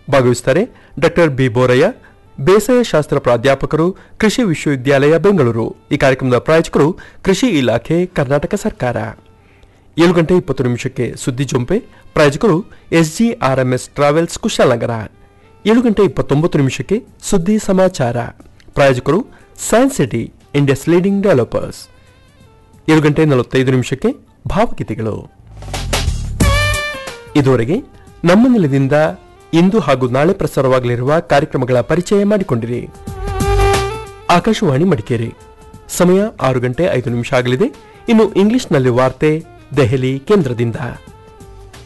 ಭಾಗವಹಿಸುತ್ತಾರೆ doctor B Borayya ಬೇಸಾಯ ಶಾಸ್ತ್ರ ಪ್ರಾಧ್ಯಾಪಕರು ಕೃಷಿ ವಿಶ್ವವಿದ್ಯಾಲಯ ಬೆಂಗಳೂರು ಈ ಕಾರ್ಯಕ್ರಮದ ಪ್ರಾಯೋಜಕರು ಕೃಷಿ ಇಲಾಖೆ ಕರ್ನಾಟಕ ಸರ್ಕಾರ ಏಳು ಗಂಟೆ ಇಪ್ಪತ್ತು ನಿಮಿಷಕ್ಕೆ ಸುದ್ದಿ ಜೊಂಪೆ ಪ್ರಾಯೋಜಕರು ಎಸ್ಜಿಆರ್ಎಂಎಸ್ ಟ್ರಾವೆಲ್ಸ್ ಕುಶಾಲನಗರ ಏಳು ಗಂಟೆ ಇಪ್ಪತ್ತೊಂಬತ್ತು ನಿಮಿಷಕ್ಕೆ ಸುದ್ದಿ ಸಮಾಚಾರ ಪ್ರಾಯೋಜಕರು science city India's leading developers ಏಳು ಗಂಟೆ ನಲವತ್ತೈದು ನಿಮಿಷಕ್ಕೆ ಭಾವಗೀತೆಗಳು ಇದುವರೆಗೆ ನಮ್ಮ ನೆಲದಿಂದ ಇಂದು ಹಾಗೂ ನಾಳೆ ಪ್ರಸಾರವಾಗಲಿರುವ ಕಾರ್ಯಕ್ರಮಗಳ ಪರಿಚಯ ಮಾಡಿಕೊಂಡಿರಿ ಆಕಾಶವಾಣಿ ಮಡಿಕೇರಿ ಸಮಯ ಆರು ಗಂಟೆ ಐದು ನಿಮಿಷ ಆಗಲಿದೆ ಇನ್ನು ಇಂಗ್ಲಿಷ್ನಲ್ಲಿ ವಾರ್ತೆ ದೆಹಲಿ ಕೇಂದ್ರದಿಂದ